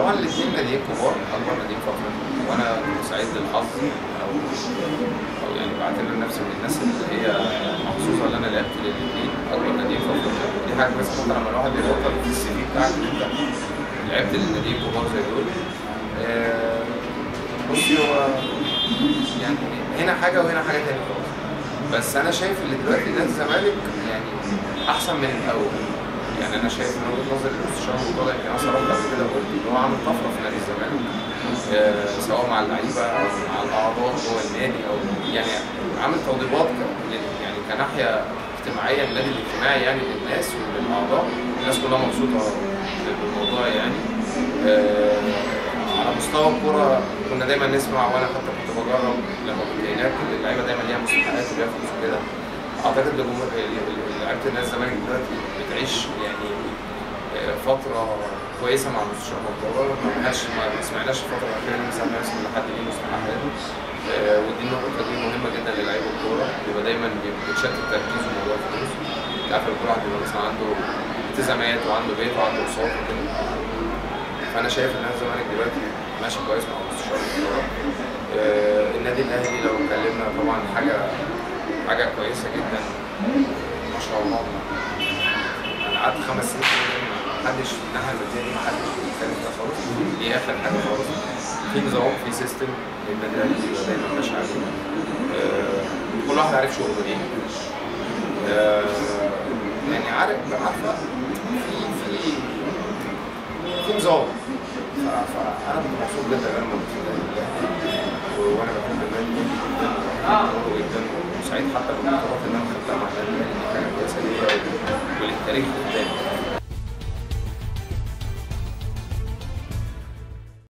طبعا الاثنين ناديين كبار اكبر ناديين في افريقيا وانا كنت سعيد للحظ او او يعني بعتبر نفسي من الناس اللي هي محظوظه ان انا لعبت للاثنين اكبر ناديين في افريقيا دي حاجه بس حتى لما الواحد بيفكر في السي في بتاعك ان انت لعبت للناديين كبار زي دول آه، بصي هو يعني هنا حاجه وهنا حاجه تانية خالص بس انا شايف ان دلوقتي نادي الزمالك يعني احسن من الاول يعني انا شايف من وجهه نظري الاستشاره المرتضى يمكن انا صرحت قبل كده قلت ان هو عامل طفره في نادي الزمالك آه، سواء مع اللعيبه او مع الاعضاء جوه النادي او يعني عامل توضيبات ك- يعني كناحيه اجتماعيه النادي الاجتماعي يعني للناس وللاعضاء الناس كلها مبسوطه بالموضوع يعني آه، على مستوى الكوره كنا دايما نسمع وانا حتى كنت بجرب لما كنت هناك اللعيبه دايما ليها مستحقات وليها فلوس وكده اعتقد لجمهور لعيبه الناس الزمالك دلوقتي بتعيش يعني آه، فتره كويسه مع مستشار مرتضى ما حدش ما سمعناش الفتره الاخيره ان مثلا يحصل لحد ليه مستحقات آه، ودي النقطه دي مهمه جدا للعيبه الكوره بيبقى دايما بيتشتت تركيزه موضوع الفلوس انت عارف الكوره واحد بيبقى مثلا عنده التزامات وعنده بيت وعنده اقساط وكده فانا شايف ان نادي الزمالك دلوقتي ماشي كويس مع مستشار الكوره آه، النادي الاهلي لو اتكلمنا طبعا حاجه حاجه كويسه جدا ما شاء الله انا قعدت خمس سنين كده ما حدش من الناحيه الماديه دي ما حدش بيتكلم فيها خالص دي اخر حاجه خالص في نظام في سيستم النادي الاهلي بيبقى دايما ماشي عليه آه، كل واحد عارف شغله ايه آه، يعني عارف عارفه في في في نظام ف- فانا كنت مبسوط جدا ان انا موجود في النادي الاهلي و- وانا بحب النادي جدا وبحبه جدا وسعيد حتى بالبطولات اللي انا خدتها مع النادي الاهلي دي حاجه كويسه ليا و- وللتاريخ